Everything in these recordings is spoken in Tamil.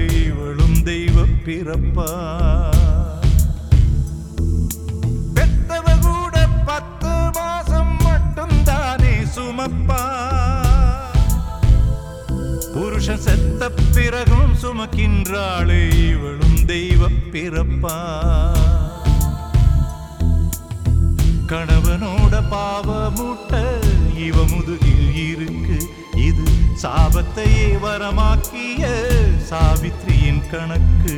இவளும் தெய்வ பிறப்பா பெத்தவ கூட பத்து மாசம் மட்டும்தானே சுமப்பா புருஷன் செத்த பிறகும் சுமக்கின்றாளே இவளும் தெய்வ பிறப்பா கணவனோட பாவ மூட்டை இவ முதுகில் இருக்கு இது சாபத்தையே வரமாக்கிய சாவித்ரியின் கணக்கு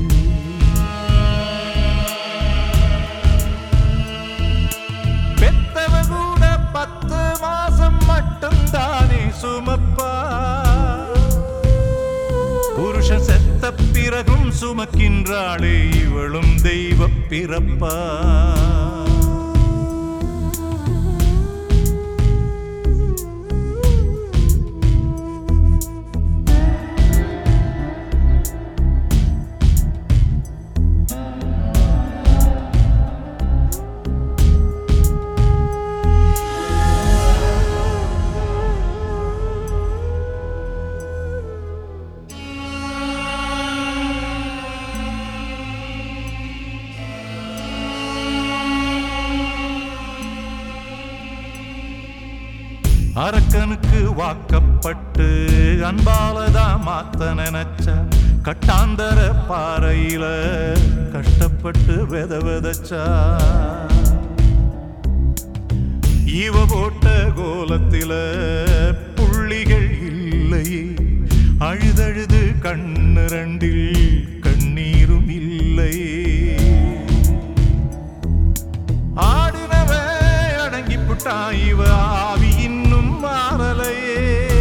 பெத்தவ கூட பத்து மாசம் மட்டும்தானே சுமப்பா புருஷன் செத்த பிறகும் சுமக்கின்றாளே இவளும் தெய்வ பிறப்பா அரக்கனுக்கு வாக்கப்பட்டு அன்பாலதான் மாத்த நினைச்ச கட்டாந்தர பாறையில கஷ்டப்பட்டு வெத வெதச்சா இவ போட்ட கோலத்தில புள்ளிகள் இல்லையே அழுதழுது கண்ணு ரெண்டில் கண்ணீரும் இல்லையே ஆடினவன் அடங்கி புட்டான் இவ ஆவி இன்னும் மாறலையே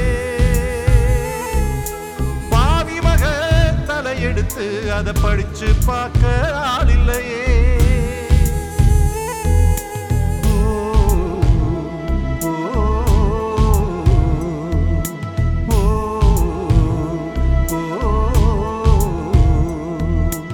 பாவி மக தலையெடுத்து அதை படிச்சு பார்க்க ஆளில்லையே ஓ, ஓ, ஓ, ஓ.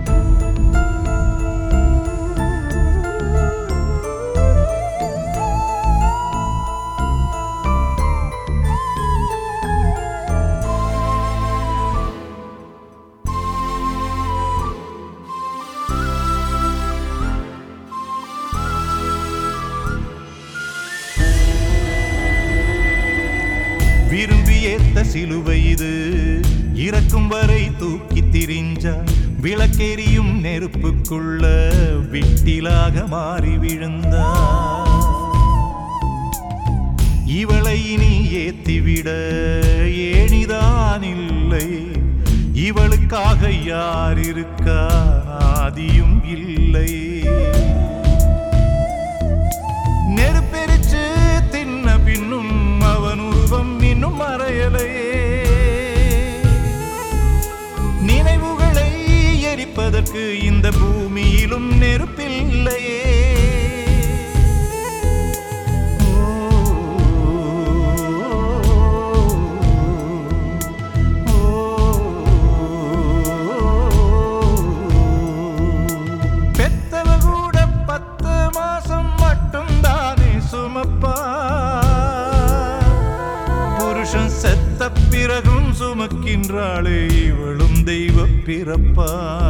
விரும்பி ஏத்த சிலுவை இது இறக்கும் வரை தூக்கி திரிஞ்சா விளக்கெரியும் நெருப்புக்குள்ள விட்டிலாக மாறி விழுந்தா இவளை இனி ஏத்திவிட ஏனிதான் இல்லை இவளுக்காக யார் இருக்கா ஆதியும் இல்லை நெருப்பெரிச்சு தின்ன பின்னும் அவன் உருவம் இன்னும் மறையலையே நினைவுகளை எரிப்பதற்கு இந்த பூமியிலும் நெருப்பில்லையே பெத்தவ கூட பத்து மாசம் மட்டும்தானே சுமப்பா புருஷன் செத்த பிறகும் சுமக்கின்றாளே இவளும் தெய்வ பிறப்பா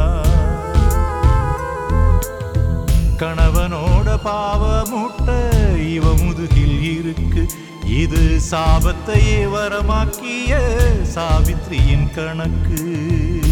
கணவனோட பாவ மூட்டை இவ முதுகில் இருக்கு இது சாபத்தையே வரமாக்கிய சாவித்ரியின் கணக்கு